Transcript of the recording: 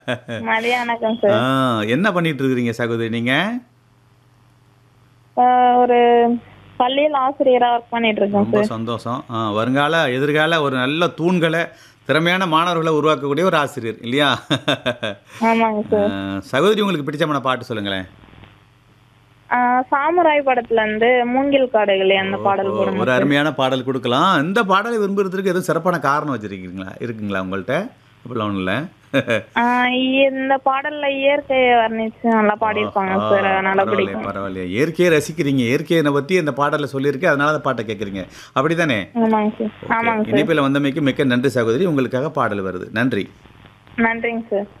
மதிய வணக்கம் ஆ, சார் என்ன பண்ணிட்டு இருக்கிறீங்க சகோதரி நீங்க ஆஹ் ஒரு பள்ளியில் ஆசிரியரா ஒர்க் பண்ணிட்டு இருக்கேன் ரொம்ப சார் சந்தோஷம் ஆ, வருங்கால எதிர்கால ஒரு நல்ல தூண்களை திறமையான மாணவர்களை உருவாக்கக்கூடிய ஒரு ஆசிரியர் இல்லையா ஆமாங்க சார் ஆ, சகோதரி உங்களுக்கு பிடிச்சமான பாட்டு சொல்லுங்களேன் ஆஹ் சாமுராய் படத்துல இருந்து மூங்கில் காடுகளே அந்த பாடல் ஓ, போடுங்க ஒரு அருமையான பாடல் கொடுக்கலாம் இந்த பாடலை விரும்புறதுக்கு எதுவும் சிறப்பான காரணம் வச்சிருக்கீங்களா இருக்குங்களா உங்கள்கிட்ட அப்படிலாம் ஒன்றும் இல்லை ஆஹ் இந்த பாடல்ல இயற்கையை வர்ணிச்சு நல்லா பாடியிருப்பாங்க சார் அதனால பரவாயில்லையே பிடிக்கும் பரவாயில்லையே இயற்கையை ரசிக்கிறீங்க இயற்கையை பற்றி இந்த பாடலில் சொல்லியிருக்கு அதனால அந்த பாட்டை கேட்குறீங்க அப்படிதானே ஆமாங்க சார் ஆமாங்க சார் இணைப்பில் வந்தமைக்கு மிக்க நன்றி சகோதரி உங்களுக்காக பாடல் வருது நன்றி நன்றிங்க சார்